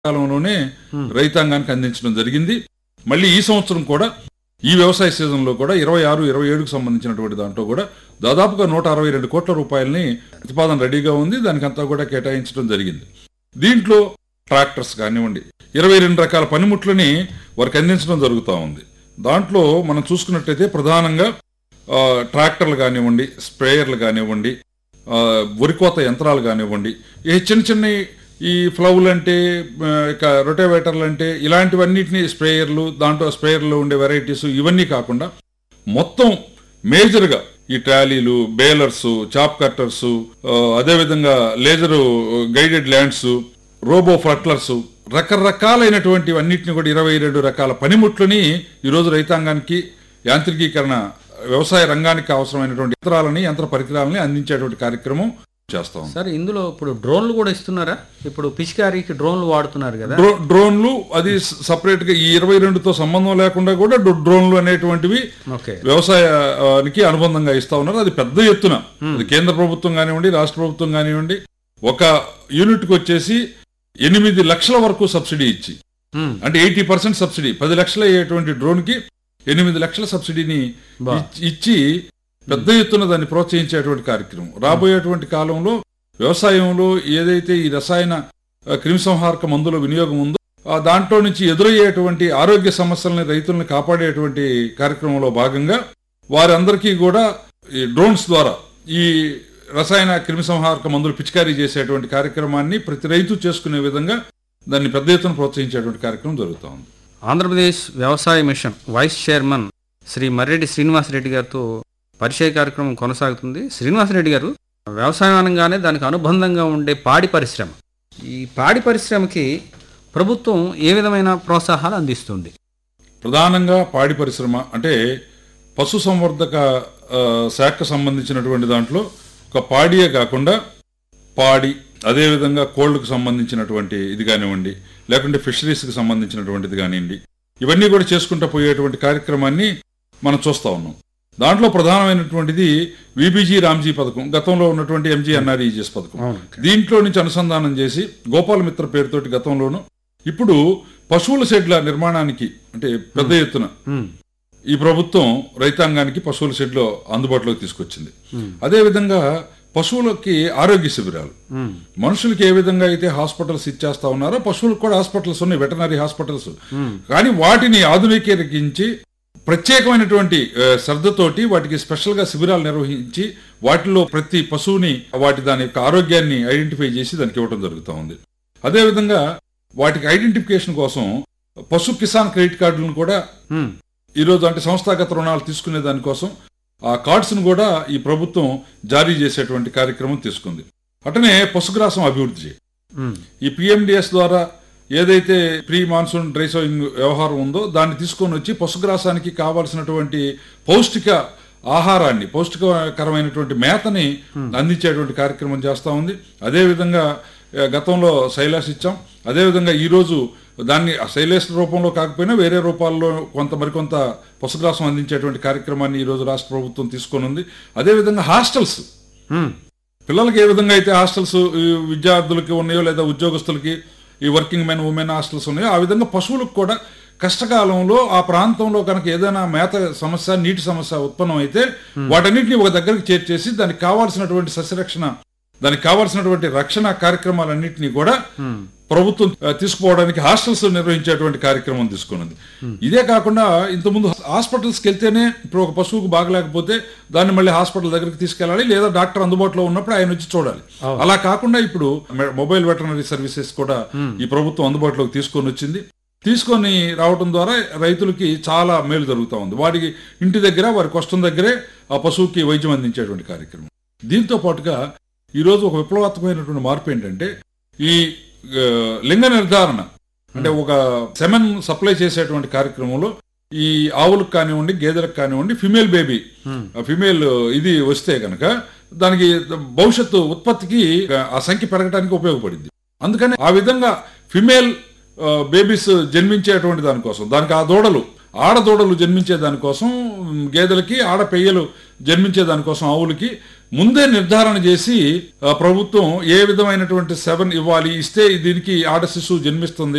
కాలంలోనే రైతాంగానికి అందించడం జరిగింది మళ్ళీ ఈ సంవత్సరం కూడా ఈ వ్యవసాయ సీజన్లో కూడా ఇరవై ఆరు ఇరవై ఏడుకు సంబంధించినటువంటి దాంట్లో కూడా దాదాపుగా నూట అరవై రెండు కోట్ల రూపాయలని ప్రతిపాదన రెడీగా ఉంది దానికంతా కూడా కేటాయించడం జరిగింది దీంట్లో ట్రాక్టర్స్ కానివ్వండి ఇరవై రెండు రకాల పనిముట్లని వారికి అందించడం జరుగుతూ ఉంది దాంట్లో మనం చూసుకున్నట్టయితే ప్రధానంగా ఆ, ట్రాక్టర్లు కానివ్వండి స్ప్రేయర్లు కానివ్వండి ఆ, వరికోత యంత్రాలు కానివ్వండి ఈ చిన్న చిన్న ఈ ఫ్లౌలు అంటే ఆ, ఇక రొటేవేటర్లు అంటే ఇలాంటివన్నిటిని స్ప్రేయర్లు దాంట్లో స్ప్రేయర్లో ఉండే వెరైటీస్ ఇవన్నీ కాకుండా మొత్తం మేజర్గా ఈ ట్రాలీలు బేలర్స్ చాప్ కట్టర్స్ అదేవిధంగా లేజర్ గైడెడ్ ల్యాండ్స్ రోబో ఫ్లట్లర్స్ రకరకాలైనటువంటి అన్నిటిని కూడా ఇరవై రెండు రకాల పనిముట్లని ఈరోజు రైతాంగానికి యాంత్రికీకరణ వ్యవసాయ రంగానికి అవసరమైనటువంటి యంత్రాలని యంత్ర పరికరాలని అందించేటువంటి కార్యక్రమం చేస్తాం సార్ ఇందులో ఇప్పుడు డ్రోన్లు కూడా ఇస్తున్నారా ఇప్పుడు పిచికారీకి డ్రోన్లు వాడుతున్నారు కదా డ్రో డ్రోన్లు అది సపరేట్ గా ఈ ఇరవై రెండుతో సంబంధం లేకుండా కూడా డ్రో- డ్రోన్లు అనేటువంటివి ఓకే వ్యవసాయానికి అనుబంధంగా ఇస్తా ఉన్నారు అది పెద్ద ఎత్తున అది కేంద్ర ప్రభుత్వం కానివ్వండి రాష్ట్ర ప్రభుత్వం కానివ్వండి ఒక యూనిట్ కి వచ్చేసి ఎనిమిది లక్షల వరకు సబ్సిడీ ఇచ్చి ఉమ్, అంటే ఎయిటీ పర్సెంట్ సబ్సిడీ పది లక్షలు అయ్యేటువంటి డ్రోన్ కి ఎనిమిది లక్షల సబ్సిడీని బా. ఇచ్చి- ఇచ్చి పెద్ద ఎత్తున దాన్ని ప్రోత్సహించేటువంటి కార్యక్రమం రాబోయేటువంటి కాలంలో వ్యవసాయంలో ఏదైతే ఈ రసాయన ఆ, క్రిమిసంహారక మందుల వినియోగం ఉందో ఆ దాంట్లో నుంచి ఎదురయ్యేటువంటి ఆరోగ్య సమస్యలని రైతుల్ని కాపాడేటువంటి కార్యక్రమంలో భాగంగా వారందరికీ కూడా ఈ డ్రోన్స్ ద్వారా ఈ రసాయన క్రిమిసంహారక మందులు పిచికారీ చేసేటువంటి కార్యక్రమాన్ని ప్రతి రైతు చేసుకునే విధంగా దాన్ని పెద్ద ఎత్తున ప్రోత్సహించేటువంటి కార్యక్రమం జరుగుతూ ఉంది ఆంధ్రప్రదేశ్ వ్యవసాయ mission vice chairman Shri Marreddy Srinivasa Reddy గారితో పరిచయ కార్యక్రమం కొనసాగుతుంది శ్రీనివాసరెడ్డి గారు వ్యవసాయం అనగానే దానికి అనుబంధంగా ఉండే పాడి పరిశ్రమ ఈ పాడి పరిశ్రమకి ప్రభుత్వం ఏ విధమైన ప్రోత్సాహాలు అందిస్తుంది ప్రధానంగా పాడి పరిశ్రమ అంటే పశు సంవర్ధక ఆ, శాఖకు సంబంధించినటువంటి దాంట్లో ఒక పాడియే కాకుండా పాడి అదేవిధంగా కోళ్లకు సంబంధించినటువంటి ఇది కానివ్వండి లేకుంటే ఫిషరీస్కి సంబంధించినటువంటిది కానివ్వండి ఇవన్నీ కూడా చేసుకుంటూ పోయేటువంటి కార్యక్రమాన్ని మనం చూస్తా ఉన్నాం దాంట్లో ప్రధానమైనటువంటిది విబిజీ రామ్జీ పథకం గతంలో ఉన్నటువంటి ఎంజీ ఎన్ఆర్ఈజిఎస్ పథకం దీంట్లో నుంచి అనుసంధానం చేసి గోపాల మిత్ర పేరుతోటి గతంలోను ఇప్పుడు పశువుల షెడ్ల నిర్మాణానికి అంటే పెద్ద ఎత్తున ఉమ్, ఈ ప్రభుత్వం రైతాంగానికి పశువుల షెడ్లో అందుబాటులోకి తీసుకొచ్చింది ఉమ్, అదేవిధంగా పశువులకి ఆరోగ్య శిబిరాలు ఉమ్, మనుషులకి ఏ విధంగా అయితే హాస్పిటల్స్ ఇచ్చేస్తా ఉన్నారో పశువులకు కూడా హాస్పిటల్స్ ఉన్నాయి వెటనరీ హాస్పిటల్స్ ఉమ్, కానీ వాటిని ఆధునికీకరించి ప్రత్యేకమైనటువంటి ఆ, శ్రద్ధతోటి వాటికి స్పెషల్ గా శిబిరాలు నిర్వహించి వాటిలో ప్రతి పశువుని వాటి దాని యొక్క ఆరోగ్యాన్ని ఐడెంటిఫై చేసి దానికి ఇవ్వడం జరుగుతూ ఉంది అదేవిధంగా వాటికి ఐడెంటిఫికేషన్ కోసం పశు కిసాన్ క్రెడిట్ కార్డులను కూడా ఉమ్, ఈరోజు అంటే సంస్థాగత రుణాలు తీసుకునే దానికోసం ఆ కార్డ్స్ ను కూడా ఈ ప్రభుత్వం జారీ చేసేటువంటి కార్యక్రమం తీసుకుంది అటనే పశుగ్రాసం అభివృద్ధి చేయి ఉమ్, ఈ పిఎండిఎస్ ద్వారా ఏదైతే ప్రీ మాన్సూన్ డ్రై సోయింగ్ వ్యవహారం ఉందో దాన్ని తీసుకొని వచ్చి పశుగ్రాసానికి కావాల్సినటువంటి పౌష్టిక ఆహారాన్ని పౌష్టికకరమైనటువంటి మేతని అందించేటువంటి కార్యక్రమం చేస్తా ఉంది అదేవిధంగా ఆ, గతంలో శైలాస్ ఇచ్చాం అదేవిధంగా ఈరోజు దాన్ని ఆ శైలేష్ రూపంలో కాకపోయినా వేరే రూపాల్లో కొంత మరికొంత పశుగ్రాసం అందించేటువంటి కార్యక్రమాన్ని ఈరోజు రాష్ట్ర ప్రభుత్వం తీసుకొని ఉంది అదేవిధంగా హాస్టల్స్ ఉమ్, పిల్లలకి ఏ విధంగా అయితే హాస్టల్స్ ఈ విద్యార్థులకి ఉన్నాయో లేదా ఉద్యోగస్తులకి ఈ వర్కింగ్ మెన్ ఉమెన్ హాస్టల్స్ ఉన్నాయో ఆ విధంగా పశువులకు కూడా కష్టకాలంలో ఆ ప్రాంతంలో కనుక ఏదైనా మేత సమస్య నీటి సమస్య ఉత్పన్నం అయితే వాటన్నిటిని ఒక దగ్గరికి చేర్చేసి దానికి కావాల్సినటువంటి సస్యరక్షణ దానికి కావాల్సినటువంటి రక్షణ కార్యక్రమాలన్నింటినీ కూడా ఉమ్, ప్రభుత్వం ఆ, తీసుకుపోవడానికి హాస్టల్స్ నిర్వహించేటువంటి కార్యక్రమం తీసుకున్నది ఇదే కాకుండా ఇంతకుముందు హాస్పిటల్స్కి వెళ్తేనే ఇప్పుడు ఒక పశువుకు బాగలేకపోతే దాన్ని మళ్ళీ హాస్పిటల్ దగ్గరికి తీసుకెళ్ళాలి లేదా డాక్టర్ అందుబాటులో ఉన్నప్పుడు ఆయన వచ్చి చూడాలి అలా కాకుండా ఇప్పుడు మె- మొబైల్ వెటర్నరీ సర్వీసెస్ కూడా ఈ ప్రభుత్వం అందుబాటులోకి తీసుకొని వచ్చింది తీసుకొని రావడం ద్వారా రైతులకి చాలా మేలు జరుగుతూ ఉంది వారికి ఇంటి దగ్గర వారికి కష్టం దగ్గరే ఆ పశువుకి వైద్యం అందించేటువంటి కార్యక్రమం దీంతో పాటుగా ఈరోజు ఒక విప్లవాత్మకమైనటువంటి మార్పు ఏంటంటే ఈ ఆ, లింగ నిర్ధారణ అంటే ఒక సెమెన్ సప్లై చేసేటువంటి కార్యక్రమంలో ఈ ఆవులకు కానివ్వండి గేదెలకు కానివ్వండి ఫిమేల్ బేబీ Hmm. ఫిమేల్ ఇది వస్తే కనుక దానికి భవిష్యత్తు ఉత్పత్తికి ఆ సంఖ్య పెరగడానికి ఉపయోగపడింది అందుకని ఆ విధంగా ఫిమేల్ బేబీస్ జన్మించేటువంటి దానికోసం దానికి ఆ దూడలు ఆడ దూడలు జన్మించే దానికోసం ఉమ్, గేదెలకి ఆడ పెయ్యలు జన్మించే దానికోసం ఆవులకి ముందే నిర్ధారణ చేసి ఆ, ప్రభుత్వం ఏ విధమైనటువంటి సెవెన్ ఇవ్వాలి ఇస్తే దీనికి ఆడ శిశువు జన్మిస్తుంది